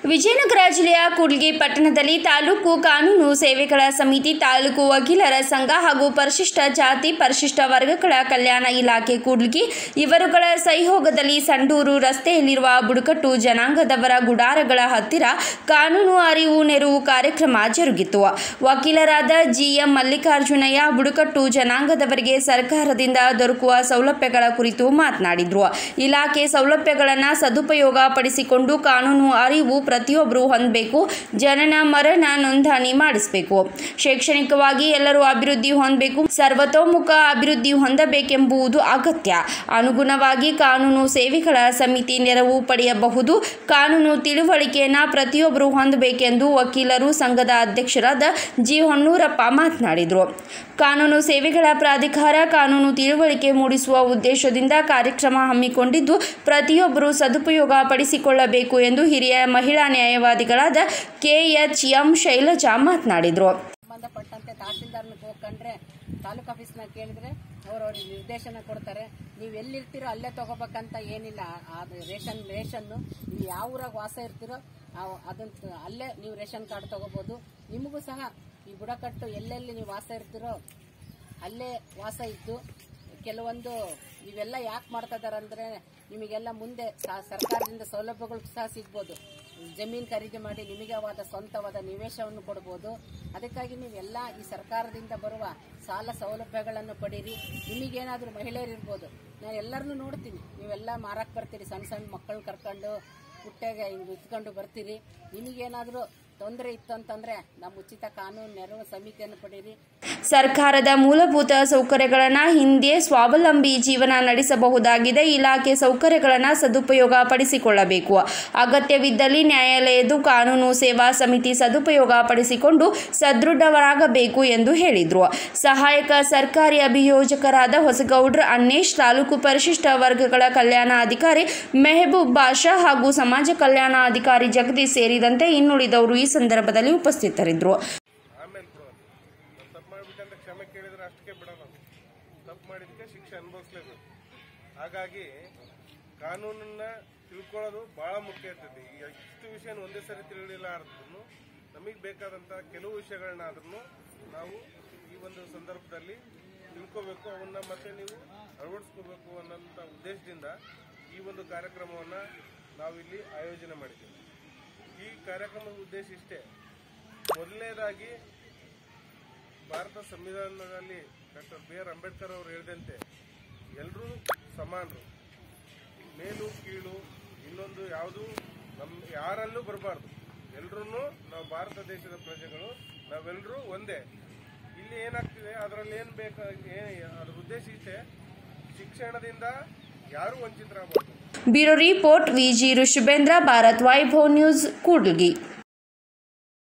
ವಿಜಯನಗರ ಜಿಲ್ಲೆಯ ಕೂಡ್ಲಿಗಿ ಪಟ್ಟಣದಲ್ಲಿ ತಾಲೂಕು ಕಾನೂನು ಸೇವೆಗಳ ಸಮಿತಿ ತಾಲೂಕು ವಕೀಲರ ಸಂಘ ಹಾಗೂ ಪರಿಶಿಷ್ಟ ಜಾತಿ ಪರಿಶಿಷ್ಟ ವರ್ಗಗಳ ಕಲ್ಯಾಣ ಇಲಾಖೆ ಕೂಡ್ಲಿಗಿ ಇವರುಗಳ ಸಹಯೋಗದಲ್ಲಿ ಸಂಡೂರು ರಸ್ತೆಯಲ್ಲಿರುವ ಬುಡಕಟ್ಟು ಜನಾಂಗದವರ ಗುಡಾರಗಳ ಹತ್ತಿರ ಕಾನೂನು ಅರಿವು ನೆರವು ಕಾರ್ಯಕ್ರಮ ಜರುಗಿತು ವಕೀಲರಾದ ಜಿಎಂ ಮಲ್ಲಿಕಾರ್ಜುನಯ್ಯ ಬುಡಕಟ್ಟು ಜನಾಂಗದವರಿಗೆ ಸರ್ಕಾರದಿಂದ ದೊರಕುವ ಸೌಲಭ್ಯಗಳ ಕುರಿತು ಮಾತನಾಡಿದರು ಇಲಾಖೆ ಸೌಲಭ್ಯಗಳನ್ನು ಸದುಪಯೋಗ ಪಡಿಸಿಕೊಂಡು ಕಾನೂನು ಅರಿವು ಪ್ರತಿಯೊಬ್ಬರು ಹೊಂದಬೇಕು ಜನನ ಮರಣ ನೋಂದಣಿ ಮಾಡಿಸಬೇಕು ಶೈಕ್ಷಣಿಕವಾಗಿ ಎಲ್ಲರೂ ಅಭಿವೃದ್ಧಿ ಹೊಂದಬೇಕು ಸರ್ವತೋಮುಖ ಅಭಿವೃದ್ಧಿ ಹೊಂದಬೇಕೆಂಬುದು ಅಗತ್ಯ ಅನುಗುಣವಾಗಿ ಕಾನೂನು ಸೇವೆಗಳ ಸಮಿತಿ ನೆರವು ಪಡೆಯಬಹುದು ಕಾನೂನು ತಿಳುವಳಿಕೆಯನ್ನು ಪ್ರತಿಯೊಬ್ಬರು ಹೊಂದಬೇಕೆಂದು ವಕೀಲರು ಸಂಘದ ಅಧ್ಯಕ್ಷರಾದ ಜಿ ಹೊನ್ನೂರಪ್ಪ ಮಾತನಾಡಿದರು ಕಾನೂನು ಸೇವೆಗಳ ಪ್ರಾಧಿಕಾರ ಕಾನೂನು ತಿಳುವಳಿಕೆ ಮೂಡಿಸುವ ಉದ್ದೇಶದಿಂದ ಕಾರ್ಯಕ್ರಮ ಹಮ್ಮಿಕೊಂಡಿದ್ದು ಪ್ರತಿಯೊಬ್ಬರು ಸದುಪಯೋಗ ಪಡಿಸಿಕೊಳ್ಳಬೇಕು ಎಂದು ಹಿರಿಯ ಮಹಿಳಾ ನ್ಯಾಯವಾದಿಗಳಾದ ಕೆಎಚ್ ಎಂ ಶೈಲಜಾ ಮಾತನಾಡಿದರು ಸಂಬಂಧಪಟ್ಟಂತೆ ತಹಸೀಲ್ದಾರ್ನ ಹೋಗ್ಕೊಂಡ್ರೆ ತಾಲೂಕ್ ಆಫೀಸ್ನಾಗ ಕೇಳಿದ್ರೆ ಅವರು ಅವ್ರಿಗೆ ನಿರ್ದೇಶನ ಕೊಡ್ತಾರೆ ನೀವು ಎಲ್ಲಿರ್ತೀರೋ ಅಲ್ಲೇ ತಗೋಬೇಕಂತ ಏನಿಲ್ಲ ಅದು ರೇಷನ್ ರೇಷನ್ನು ನೀವು ಯಾವ ಊರಾಗ ವಾಸ ಇರ್ತೀರೋ ಅದನ್ನ ಅಲ್ಲೇ ನೀವು ರೇಷನ್ ಕಾರ್ಡ್ ತಗೋಬೋದು ನಿಮಗೂ ಸಹ ಈ ಬುಡಕಟ್ಟು ಎಲ್ಲೆಲ್ಲಿ ನೀವು ವಾಸ ಇರ್ತೀರೋ ಅಲ್ಲೇ ವಾಸ ಇದ್ದು ಕೆಲವೊಂದು ಇವೆಲ್ಲ ಯಾಕೆ ಮಾಡ್ತಾ ಇದಾರೆ ಅಂದ್ರೆ ನಿಮಗೆಲ್ಲ ಮುಂದೆ ಸ- ಸರ್ಕಾರದಿಂದ ಸೌಲಭ್ಯಗಳು ಸಹ ಸಿಗ್ಬೋದು ಜಮೀನು ಖರೀದಿ ಮಾಡಿ ನಿಮಗವಾದ ಸ್ವಂತವಾದ ನಿವೇಶವನ್ನು ಕೊಡ್ಬೋದು ಅದಕ್ಕಾಗಿ ನೀವೆಲ್ಲ ಈ ಸರ್ಕಾರದಿಂದ ಬರುವ ಸಾಲ ಸೌಲಭ್ಯಗಳನ್ನು ಪಡೀರಿ ನಿಮಗೇನಾದರೂ ಮಹಿಳೆಯರು ಇರ್ಬೋದು ನಾನು ಎಲ್ಲರನ್ನೂ ನೋಡ್ತೀನಿ ನೀವೆಲ್ಲ ಮಾರಕ್ಕೆ ಬರ್ತೀರಿ ಸಣ್ಣ ಸಣ್ಣ ಮಕ್ಕಳನ್ನ ಕರ್ಕೊಂಡು ಪುಟ್ಟೆಗೆ ಹಿಂಗೆ ಇತ್ಕೊಂಡು ಬರ್ತೀರಿ ನಿಮಗೇನಾದರೂ ತೊಂದರೆ ಇತ್ತು ಅಂತಂದ್ರೆ ನಮ್ಮ ಉಚಿತ ಕಾನೂನು ನೆರವು ಸಮಿತಿಯನ್ನು ಪಡೀರಿ ಸರ್ಕಾರದ ಮೂಲಭೂತ ಸೌಕರ್ಯಗಳನ್ನು ಹಿಂದೆ ಸ್ವಾವಲಂಬಿ ಜೀವನ ನಡೆಸಬಹುದಾಗಿದೆ ಇಲಾಖೆ ಸೌಕರ್ಯಗಳನ್ನು ಸದುಪಯೋಗ ಪಡಿಸಿಕೊಳ್ಳಬೇಕು ಅಗತ್ಯವಿದ್ದಲ್ಲಿ ನ್ಯಾಯಾಲಯದ ಕಾನೂನು ಸೇವಾ ಸಮಿತಿ ಸದುಪಯೋಗ ಪಡಿಸಿಕೊಂಡು ಸದೃಢರಾಗಬೇಕು ಎಂದು ಹೇಳಿದರು ಸಹಾಯಕ ಸರ್ಕಾರಿ ಅಭಿಯೋಜಕರಾದ ಹೊಸಗೌಡ್ರ ಅನ್ನೇಶ್ ತಾಲೂಕು ಪರಿಶಿಷ್ಟ ವರ್ಗಗಳ ಕಲ್ಯಾಣ ಅಧಿಕಾರಿ ಮೆಹಬೂಬ್ ಬಾಷಾ ಹಾಗೂ ಸಮಾಜ ಕಲ್ಯಾಣ ಅಧಿಕಾರಿ ಜಗದೀಶ್ ಸೇರಿದಂತೆ ಇನ್ನುಳಿದವರು ಈ ಸಂದರ್ಭದಲ್ಲಿ ಉಪಸ್ಥಿತರಿದ್ದರು ಆಮೇಲೆ ಕೊಡೋದು ನಾವು ತಪ್ಪು ಮಾಡಿಬಿಟ್ಟಂತ ಕ್ಷಮೆ ಕೇಳಿದ್ರೆ ಅಷ್ಟಕ್ಕೆ ಬಿಡೋಣ ತಪ್ಪು ಮಾಡಿದಕ್ಕೆ ಶಿಕ್ಷೆ ಅನುಭವಿಸ್ಲೇಬೇಕು ಹಾಗಾಗಿ ಕಾನೂನನ್ನ ತಿಳ್ಕೊಳ್ಳೋದು ಬಹಳ ಮುಖ್ಯ ಇರ್ತೈತಿ ಈಗ ಇಷ್ಟು ವಿಷಯ ಒಂದೇ ಸರಿ ತಿಳಿಲಿಲ್ಲ ಆದ್ರೂ ನಮಗೆ ಬೇಕಾದಂಥ ಕೆಲವು ವಿಷಯಗಳನ್ನಾದ್ರೂ ನಾವು ಈ ಒಂದು ಸಂದರ್ಭದಲ್ಲಿ ತಿಳ್ಕೋಬೇಕು ಅವನ್ನ ಮತ್ತೆ ನೀವು ಅಳವಡಿಸ್ಕೋಬೇಕು ಅನ್ನೋಂಥ ಉದ್ದೇಶದಿಂದ ಈ ಒಂದು ಕಾರ್ಯಕ್ರಮವನ್ನು ನಾವಿಲ್ಲಿ ಆಯೋಜನೆ ಮಾಡಿದ್ದೀವಿ ಈ ಕಾರ್ಯಕ್ರಮದ ಉದ್ದೇಶ ಇಷ್ಟೇ ಮೊದಲನೇದಾಗಿ ಭಾರತ ಸಂವಿಧಾನದಲ್ಲಿ ಡಾಕ್ಟರ್ ಬಿ ಆರ್ ಅಂಬೇಡ್ಕರ್ ಅವರು ಹೇಳಿದಂತೆ ಎಲ್ಲರೂ ಸಮಾನರು ಮೇಲು ಕೀಳು ಇನ್ನೊಂದು ಯಾವುದು ನಮ್ಮ ಯಾರಲ್ಲೂ ಬರಬಾರ್ದು ಎಲ್ಲರೂ ನಾವು ಭಾರತ ದೇಶದ ಪ್ರಜೆಗಳು ನಾವೆಲ್ಲರೂ ಒಂದೇ ಇಲ್ಲಿ ಏನಾಗ್ತಿದೆ ಅದರಲ್ಲಿ ಏನು ಬೇಕು ಏ- ಅದ್ರ ಉದ್ದೇಶ ಇಷ್ಟೇ ಶಿಕ್ಷಣದಿಂದ ಯಾರೂ ವಂಚಿತರಾಗಬಾರ್ದು bureau report Viji Rishabhendra Bharat Vaibhav news Kudligi